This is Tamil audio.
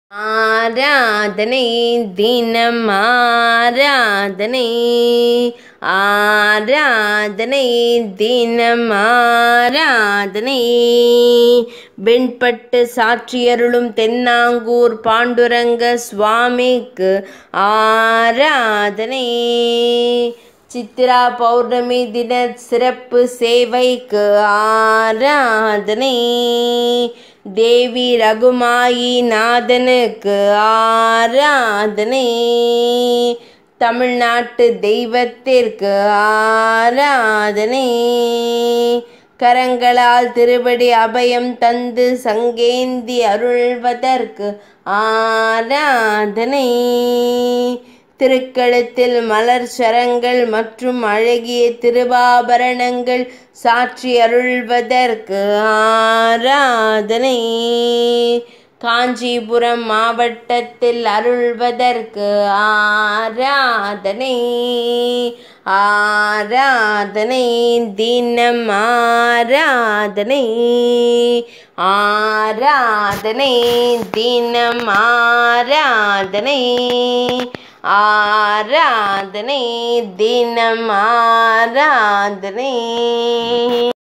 ஆராதனை தினம் ஆராதனை ஆராதனை தினம் ஆராதனை வெண்பட்டு சாற்றியருளும் தென்னாங்கூர் பாண்டுரங்க சுவாமிக்கு ஆராதனை சித்ரா பௌர்ணமி தின சிறப்பு சேவைக்கு ஆராதனை தேவி ரகுமாயி நாதனுக்கு ஆராதனை தமிழ்நாட்டு தெய்வத்திற்கு ஆராதனை கரங்களால் திருவடி அபயம் தந்து சங்கேந்தி அருள்வதற்கு ஆராதனை திருக்கழுத்தில் மலர் சரங்கள் மற்றும் அழகிய திருவாபரணங்கள் சாற்றி அருள்வதற்கு ஆராதனை காஞ்சிபுரம் மாவட்டத்தில் அருள்வதற்கு ஆராதனை ஆராதனை தினம் ஆராதனை ஆராதனை தினம் ஆராதனை ஆராதனை தினம் ஆராதனை